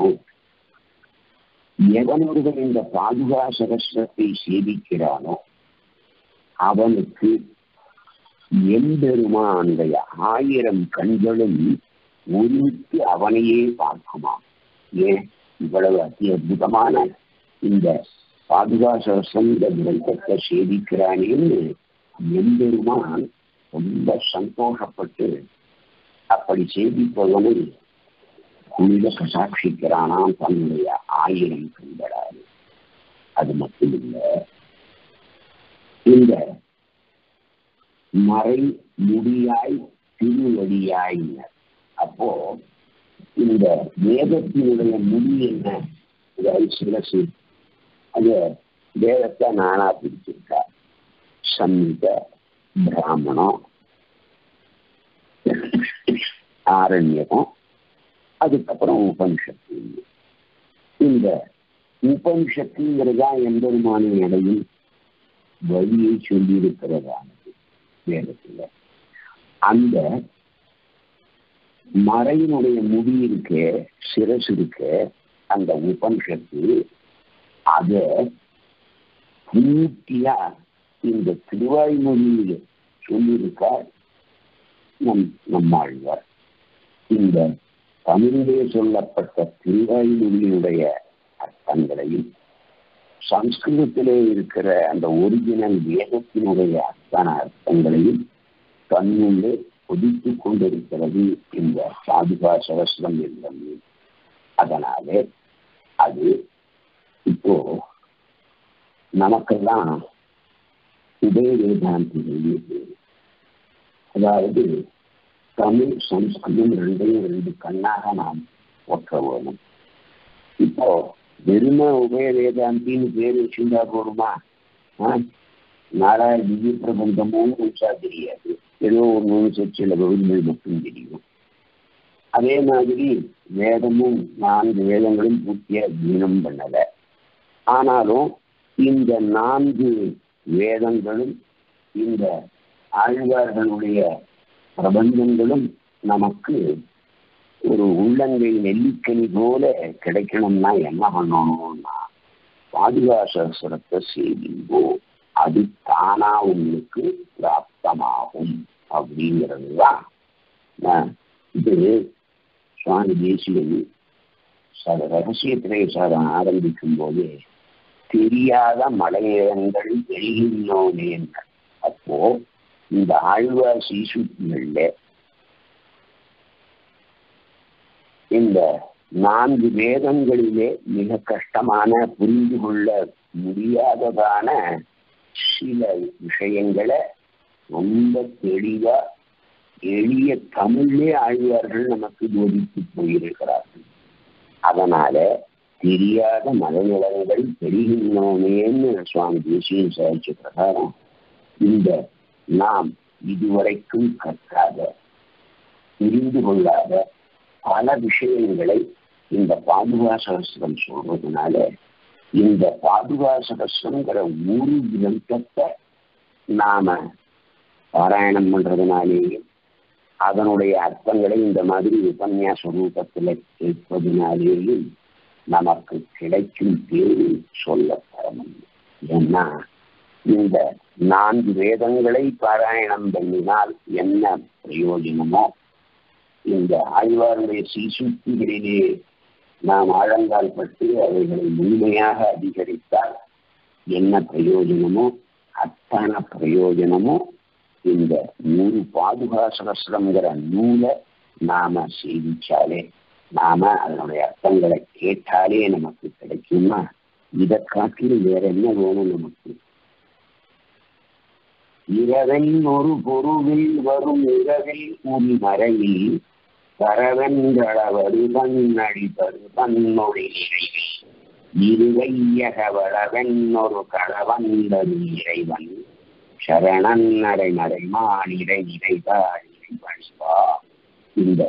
எவன் ஒருவன் இந்த பாதுகா சகசிரத்தை சேவிக்கிறானோ அவனுக்கு எம்பெருமானுடைய ஆயிரம் கண்களும் ஒருமித்து அவனையே பார்க்குமாம் ஏன் இவ்வளவு அதி அற்புதமான இந்த பாதுகா சகசம் இந்த கிரந்தத்தை சேவிக்கிறானேன்னு எம்பெருமான் ரொம்ப சந்தோஷப்பட்டு அப்படி சேவிப்பவனை குளிர கசாட்சிக்கிறானாம் தன்னுடைய ஆயிரம் கண்களால் அது மட்டுமில்ல இந்த மறை முடியாய் திருவடியாய் அப்போ இந்த வேதத்தினுடைய முடி என்ன அதாவது சிரசு அது வேதத்தை நானா பிரிச்சிருக்கா சம்மித பிராமணம் ஆரண்யகம் அதுக்கப்புறம் உபனிஷத்து இந்த உபனிஷத்துங்கிறதா எம்பெருமான இடையில் வழியை சொல்லி இருக்கிறதானது வேதத்துல அந்த மறையினுடைய முடி இருக்க சிரசு இருக்க அந்த உபனிஷத்து அத பூர்த்தியா இந்த திருவாய்மொழியில் சொல்லியிருக்கார் நம் நம்மாழ்வார் இந்த தமிழிலே சொல்லப்பட்ட திருவாய்மொழியுடைய அர்த்தங்களையும் சம்ஸ்கிருதத்திலே இருக்கிற அந்த ஒரிஜினல் வேதத்தினுடைய அத்தனை அர்த்தங்களையும் தன்னுள்ளே கொதித்துக் கொண்டிருக்கிறது இந்த சாதுகா சகசிரம் என்பது அதனாலே அது இப்போ நமக்கெல்லாம் உதய வேதாந்திகள் அதாவது தமிழ் சம்ஸ்கிருதம் ரெண்டையும் ரெண்டு கண்ணாக நாம் ஒற்ற வேணும் இப்போ வெறும உபய வேதாந்தின்னு பேர் வச்சுருந்தா போருமா நாலாய திவ்ய பிரபந்தமும் முழுசா தெரியாது ஏதோ ஒன்று சில பகுதிகள் மட்டும் தெரியும் அதே மாதிரி வேதமும் நான்கு வேதங்களும் பூர்த்தியா தீனம் பண்ணல ஆனாலும் இந்த நான்கு வேதங்களும் இந்த ஆழ்வார்களுடைய பிரபந்தங்களும் நமக்கு ஒரு உள்ளங்கை நெல்லிக்கனி போல கிடைக்கணும்னா என்ன பண்ணணும்னா பாதுகாசரத்தை செய்வோ அது தானா உங்களுக்கு பிராப்தமாகும் அப்படிங்கிறது தான் இது சுவாமி தேசியன் சார் ரகசிய திரைசாரம் ஆரம்பிக்கும் போது தெரியாத மலையங்கள் பெருகின்றோனே அப்போ இந்த ஆழ்வார் சீசுகள்ல இந்த நான்கு வேதங்களிலே மிக கஷ்டமான புரிந்து கொள்ள முடியாததான சில விஷயங்களை ரொம்ப தெளிவா எளிய தமிழே ஆழ்வார்கள் நமக்கு போதித்து போயிருக்கிறார்கள் அதனால தெரியாத மனநிலங்கள் பெருகின்றோனேன்னு சுவாமி தேசியம் சாதிச்ச பிரகாரம் இந்த நாம் இதுவரைக்கும் கற்காத புரிந்து கொள்ளாத பல விஷயங்களை இந்த பாதுகா சகசிரம் சொல்றதுனால இந்த பாதுகா சகசிரங்கிற ஒரு கிரந்தத்தை நாம பாராயணம் பண்றதுனாலேயும் அதனுடைய அர்த்தங்களை இந்த மாதிரி உபன்யாச ரூபத்தில் கேட்பதனாலேயும் நமக்கு கிடைக்கும் பேரு சொல்ல தரணும் ஏன்னா இந்த நான்கு வேதங்களை பாராயணம் பண்ணினால் என்ன பிரயோஜனமோ இந்த ஆழ்வாருடைய சீசுக்திகளிலே நாம் ஆழங்கால் பட்டு அவைகளை முழுமையாக அதிகரித்தால் என்ன பிரயோஜனமோ அத்தனை பிரயோஜனமோ இந்த நூறு பாதுகா சகசிரங்கிற நூலை நாம சேவிச்சாலே நாம அதனுடைய அர்த்தங்களை கேட்டாலே நமக்கு கிடைக்குமா இதை காட்டிலும் வேற என்ன வேணும் நமக்கு இரவில் ஒரு பொருளில் வரும் இரவில் உன் மறையில் பரவென்றளவது தன்னடிப்பது தன்னொழி நிறைவில் இருவையகவளவன் ஒரு களவந்தது இறைவன் சரணன் நடை மறைமான் இறை இறைதாள் இறை பணிவா இந்த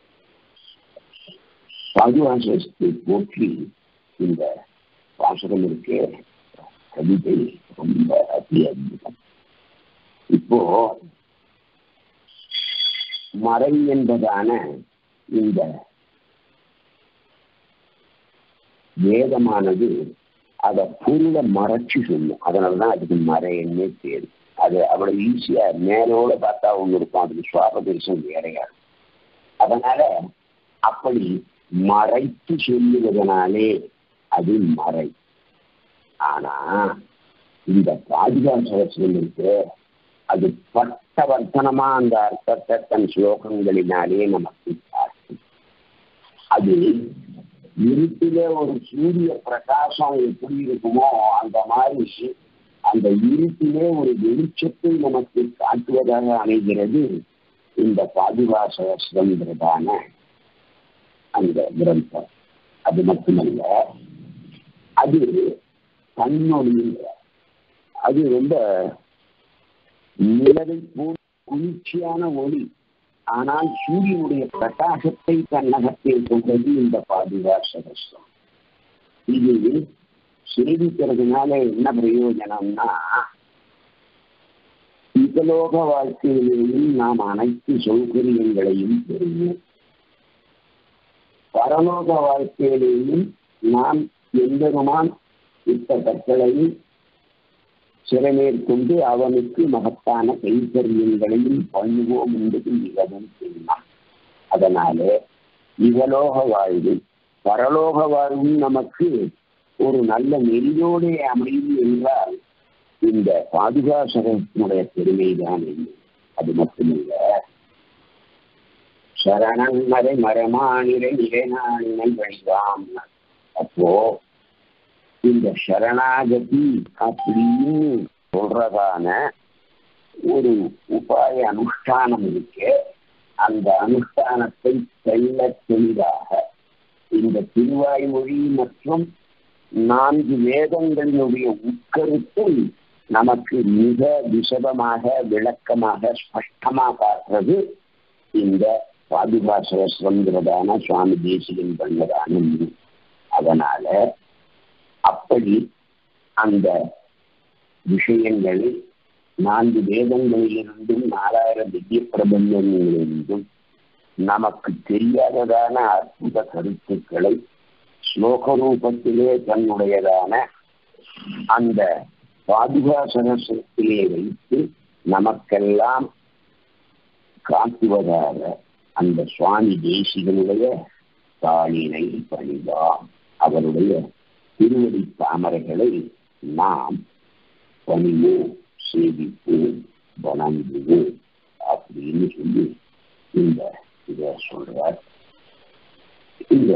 பாதுகாசத்தை போற்றி இந்த வாசகம் இருக்கே கவிதை ரொம்ப அதி அற்புதம் இப்போ மறை என்பதான இந்த வேதமானது அதை பொருளை மறைச்சு சொல்லும் அதனாலதான் அதுக்கு மறைன்னே பேரு அது அவ்வளவு ஈஸியா மேலோட பார்த்தா ஒண்ணு இருக்கும் அதுக்கு சுவாபதேசம் வேறையா அதனால அப்படி மறைத்து சொல்லுவதனாலே அது மறை ஆனா இந்த பாதுகாசவசனம் இருக்கு அது பட்டவர்த்தனமா அந்த அர்த்தத்தை தன் ஸ்லோகங்களினாலே நமக்கு காட்டும் அது இருட்டிலே ஒரு சூரிய பிரகாசம் எப்படி இருக்குமோ அந்த மாதிரி அந்த இருட்டிலே ஒரு வெளிச்சத்தை நமக்கு காட்டுவதாக அமைகிறது இந்த பாதுகாசவசம்ங்கிறதான அந்த கிரந்தம் அது மட்டுமல்ல அது தன்னொழிங்கிற அது ரொம்ப நிலவை போல் குளிர்ச்சியான ஒளி ஆனால் சூரியனுடைய பிரகாசத்தை தன்னகத்தில் கொண்டது இந்த பாதுகாசகஸ்தம் இது சேவிக்கிறதுனால என்ன பிரயோஜனம்னா இகலோக வாழ்க்கையிலேயும் நாம் அனைத்து சௌகரியங்களையும் பெறுவோம் பரலோக வாழ்க்கையிலேயும் நாம் எந்தருமான் இத்த கட்டளையும் சிறமேற்கொண்டு அவனுக்கு மகத்தான கைத்தறியங்களையும் பண்ணுவோம் என்பது மிகவும் தெரியும் அதனால இகலோக வாழ்வு பரலோக வாழ்வும் நமக்கு ஒரு நல்ல நெறியோடு அமையும் என்றால் இந்த பாதுகாசகத்தினுடைய பெருமைதான் என்ன அது மட்டுமல்ல சரணன் மறை மரமானிரை நிலைநாளினை வழிவாம் அப்போ இந்த சரணாகதி அப்படின்னு சொல்றதான ஒரு உபாய அனுஷ்டானம் இருக்கு அந்த அனுஷ்டானத்தை தெல்ல தெளிவாக இந்த திருவாய்மொழி மற்றும் நான்கு வேதங்களினுடைய உட்கருத்தை நமக்கு மிக விசதமாக விளக்கமாக ஸ்பஷ்டமாக காட்டுறது இந்த பாதுகாசவசம்ங்கிறதான சுவாமி தேசிகன் பண்ணதான நூல் அதனால அப்படி அந்த விஷயங்களை நான்கு வேதங்களிலிருந்தும் நாலாயிரம் திவ்ய பிரபந்தங்களிலிருந்தும் நமக்கு தெரியாததான அற்புத கருத்துக்களை ஸ்லோக ரூபத்திலே தன்னுடையதான அந்த பாதுகாசனத்திலே வைத்து நமக்கெல்லாம் காட்டுவதாக அந்த சுவாமி தேசிகளுடைய தாளினை பணிவாம் அவருடைய திருவடி தாமரைகளை நாம் பணிவோம் சேவிப்போம் வணங்குவோம் அப்படின்னு சொல்லி இந்த இத சொல்றார் இந்த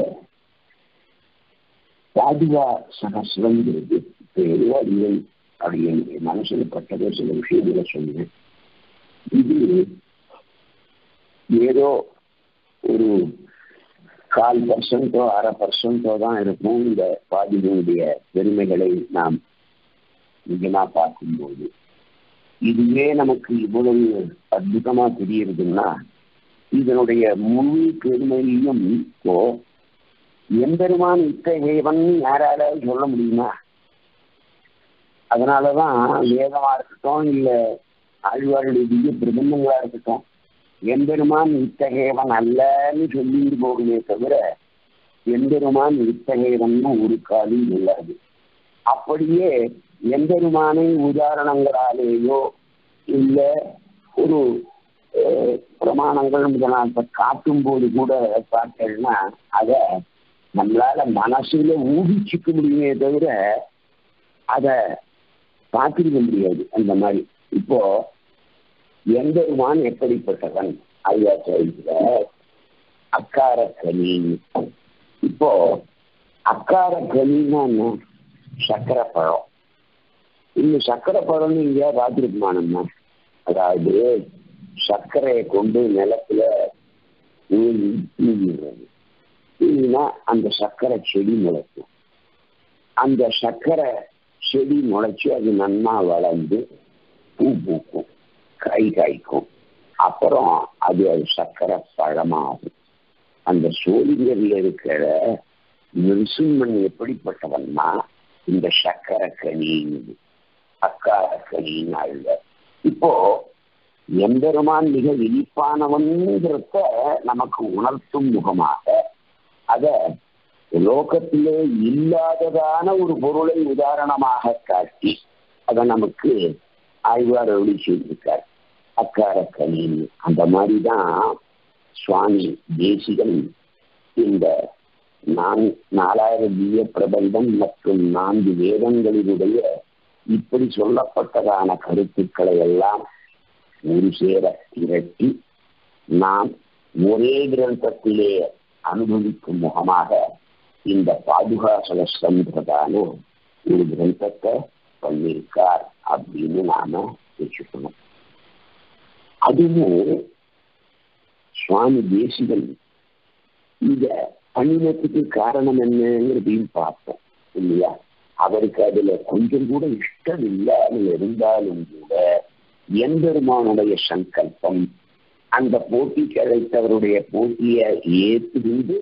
பாதுகா சகசிரங்கிறது இப்போ ஏதோ அறிவை அப்படி என்னுடைய மனசுல பட்டதோ சில விஷயங்களை சொன்னேன் இது ஏதோ ஒரு கால் பர்சன்டோ அரை பர்சன்டோ தான் இருக்கும் இந்த பாதிகளுடைய பெருமைகளை நாம் நிஜமா பார்க்கும்போது இதுவே நமக்கு இவ்வளவு அற்புதமா தெரியறதுன்னா இதனுடைய முழு பெருமையும் இப்போ எம்பெருமான் இத்தகையவன் யாராலும் சொல்ல முடியுமா அதனாலதான் வேதமா இருக்கட்டும் இல்ல ஆழ்வாருடைய திவ்ய பிரபந்தங்களா இருக்கட்டும் எம்பெருமான் இத்தகையவன் அல்லன்னு சொல்லிட்டு போகுமே தவிர எம்பெருமான் இத்தகையவன் ஒரு காலம் இல்லாது அப்படியே எம்பெருமானை உதாரணங்களாலேயோ இல்ல ஒரு பிரமாணங்கள் முதலாக காட்டும் போது கூட பார்த்தேன்னா அத நம்மளால மனசுல ஊகிச்சுக்க முடியுமே தவிர அத பார்த்திருக்க முடியாது அந்த மாதிரி இப்போ எம்பெருமான் எப்படிப்பட்டவன் ஐயா சொல்கிற அக்கார கனி இப்போ அக்கார கனின்னா என்ன சக்கரை பழம் இந்த சக்கரை பழம்னு இங்க பார்த்துருக்குமானம்மா அதாவது சர்க்கரையை கொண்டு நிலத்துல ஊழி ஊழிடுறது இல்லைன்னா அந்த சர்க்கரை செடி முளைக்கும் அந்த சர்க்கரை செடி முளைச்சு அது நன்னா வளர்ந்து பூ பூக்கும் காய் காய்க்கும் அப்புறம் அது அது சர்க்கரை பழமாகும் அந்த சோழிங்கர்ல இருக்கிற நிருசிம்மன் எப்படிப்பட்டவன்னா இந்த சர்க்கரை கனிங்குது அக்கார கனின்னு அல்ல இப்போ எம்பெருமான் மிக இனிப்பானவன்கிறத நமக்கு உணர்த்தும் முகமாக அத லோகத்திலே இல்லாததான ஒரு பொருளை உதாரணமாக காட்டி அதை நமக்கு ஆய்வார் அருளி செய்திருக்கார் அக்கார கனின்னு அந்த மாதிரிதான் சுவாமி தேசிகன் இந்த நான் நாலாயிரம் திவ்ய பிரபந்தம் மற்றும் நான்கு வேதங்களினுடைய இப்படி சொல்லப்பட்டதான கருத்துக்களை எல்லாம் ஒரு சேர திரட்டி நாம் ஒரே கிரந்தத்திலே அனுபவிக்கும் முகமாக இந்த பாதுகா சலசம்ன்றதான ஒரு கிரந்தத்தை பண்ணியிருக்கார் அப்படின்னு நாம வச்சுக்கணும் அதுவும் சுவாமி தேசிகன் இந்த பண்ணினத்துக்கு காரணம் என்னங்கிறதையும் பார்ப்போம் இல்லையா அவருக்கு அதுல கொஞ்சம் கூட இஷ்டம் இல்லாமல் இருந்தாலும் கூட எம்பெருமானுடைய சங்கல்பம் அந்த போட்டிக்கு அழைத்தவருடைய போட்டியை ஏற்றுந்து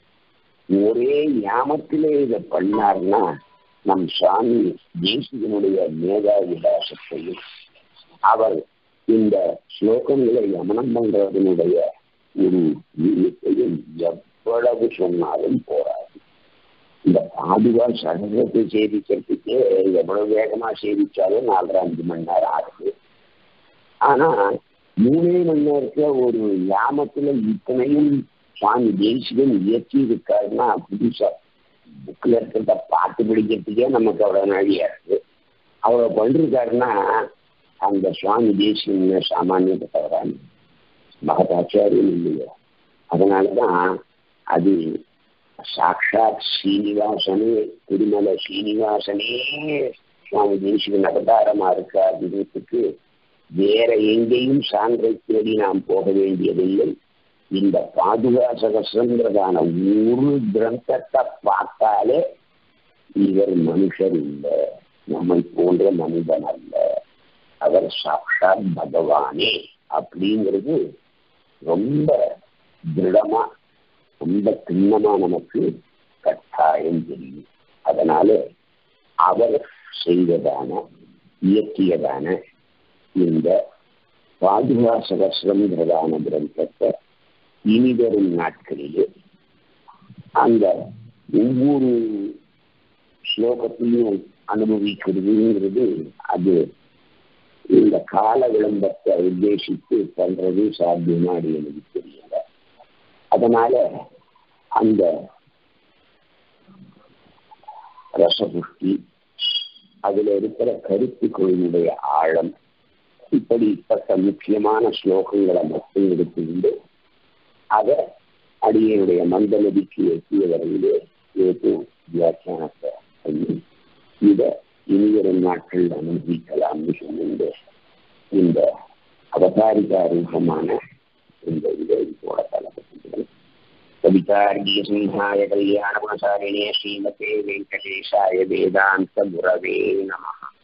ஒரே ஞாபகத்திலே இதை பண்ணார்னா நம் சுவாமி தேசிகனுடைய மேதா விலாசத்தையும் அவர் இந்த ஸ்லோகங்களை கமனம் பண்றதனுடைய ஒரு வீரியத்தையும் எவ்வளவு சொன்னாலும் போராது இந்த பாதுகா சகசத்தை சேவிக்கிறதுக்கே எவ்வளவு வேகமா சேவிச்சாலும் நாலரை அஞ்சு மணி நேரம் ஆகுது ஆனா மூணே மணி நேரத்துல ஒரு யாமத்துல இத்தனையும் சுவாமி தேசிகன் இயற்றி இருக்காருன்னா புதுசா புக்கில் இருக்கிறத பாட்டு பிடிக்கிறதுக்கே நமக்கு அவ்வளவு நாழியா இருக்கு அவ்வளவு பண்ணிருக்காருன்னா அந்த சுவாமி தேசிகன் சாமானியப்பட்டவரான் மகதாச்சாரியம் இல்லையோ அதனாலதான் அது சாட்சாத் ஸ்ரீனிவாசனே திருமலை ஸ்ரீனிவாசனே சுவாமி தேசிகன் அவதாரமா இருக்கா அப்படிங்கிறதுக்கு வேற எங்கேயும் சான்றை தேடி நாம் போக வேண்டியதில்லை இந்த பாதுகா சகசிரங்கிறதான ஒரு கிரந்தத்தை பார்த்தாலே இவர் மனுஷர் இல்லை நம்மை போன்ற மனிதன் அல்ல அவர் சாட்சாத் பகவானே அப்படிங்கிறது ரொம்ப திருடமா ரொம்ப திண்ணமா நமக்கு கட்டாயம் தெரியும் அதனால அவர் செய்ததான இயற்றியதான இந்த பாதுகா சகசிரங்கிறதான கிரந்தத்தை இனிவரும் நாட்களிலே அந்த ஒவ்வொரு ஸ்லோகத்தையும் அனுபவிக்கிறதுங்கிறது அது இந்த கால விளம்பத்தை உத்தேசித்து பண்றது சாத்தியமாடி எனக்கு தெரியல அதனால அந்த ரசபுஷ்டி அதுல இருக்கிற கருத்துக்களினுடைய ஆழம் இப்படிப்பட்ட முக்கியமான ஸ்லோகங்களை மட்டும் எடுத்துண்டு அதை அடியனுடைய மந்தநதிக்கு எட்டிய வரையிலே ஏற்றும் வியாக்கியானத்தை பண்ணி இதை இனிவரும் நாட்கள் அனுபவிக்கலாம்னு சொன்னிட்டு இந்த அவதாரிகா ரூபமான இந்த இதை போட தலைப்பட்டுகிறேன் கவிதார்கிய சிம்ஹாய கல்யாண குணசாரிணே ஸ்ரீமதே வெங்கடேஷாய வேதாந்த குரவே நமஹ